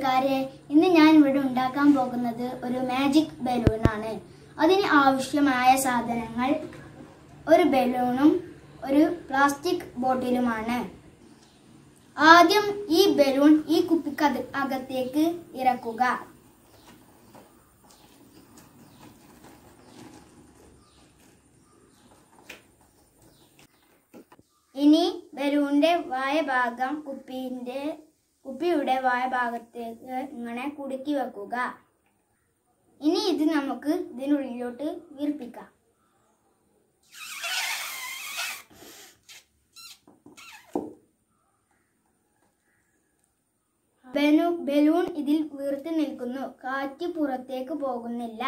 കൂട്ടുകാരെ ഇന്ന് ഞാൻ ഇവിടെ ഉണ്ടാക്കാൻ പോകുന്നത് ഒരു മാജിക് ബലൂൺ ആണ് അതിന് ആവശ്യമായ സാധനങ്ങൾ ഒരു ബലൂണും ഒരു പ്ലാസ്റ്റിക് ബോട്ടിലുമാണ് ആദ്യം ഈ ബലൂൺ ഈ കുപ്പിക്ക് അത് അകത്തേക്ക് ഇറക്കുക ഇനി ബലൂണിന്റെ വായ ഭാഗം കുപ്പിന്റെ കുപ്പിയുടെ വായ ഭാഗത്തേക്ക് ഇങ്ങനെ കുടുക്കി വെക്കുക ഇനി ഇത് നമുക്ക് ഇതിനുള്ളിലോട്ട് വീർപ്പിക്കാം ബലൂ ബലൂൺ ഇതിൽ വീർത്ത് നിൽക്കുന്നു കാറ്റ് പുറത്തേക്ക് പോകുന്നില്ല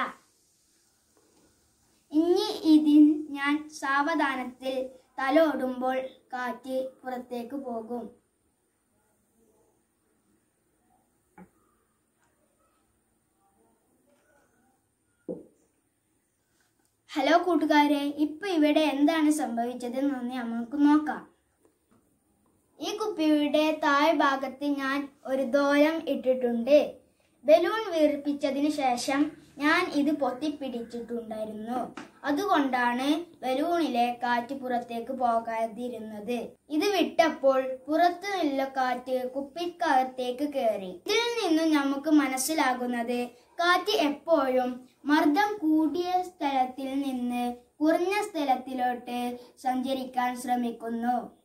ഇനി ഇതിൽ ഞാൻ സാവധാനത്തിൽ തലോടുമ്പോൾ കാറ്റ് പുറത്തേക്ക് പോകും ഹലോ കൂട്ടുകാരെ ഇപ്പൊ ഇവിടെ എന്താണ് സംഭവിച്ചതെന്ന് നമുക്ക് നോക്കാം ഈ കുപ്പിയുടെ താഴ്ഭാഗത്ത് ഞാൻ ഒരു ദോരം ഇട്ടിട്ടുണ്ട് ബലൂൺ വീർപ്പിച്ചതിന് ശേഷം ഞാൻ ഇത് പൊത്തിപ്പിടിച്ചിട്ടുണ്ടായിരുന്നു അതുകൊണ്ടാണ് ബലൂണിലെ കാറ്റ് പുറത്തേക്ക് പോകാതിരുന്നത് ഇത് വിട്ടപ്പോൾ പുറത്തു നിന്നുള്ള കാറ്റ് കുപ്പിക്കകത്തേക്ക് കയറി ഇതിൽ നിന്നും നമുക്ക് മനസ്സിലാകുന്നത് കാറ്റ് എപ്പോഴും മർദ്ദം കൂടിയ സ്ഥലത്തിൽ നിന്ന് കുറഞ്ഞ സ്ഥലത്തിലോട്ട് സഞ്ചരിക്കാൻ ശ്രമിക്കുന്നു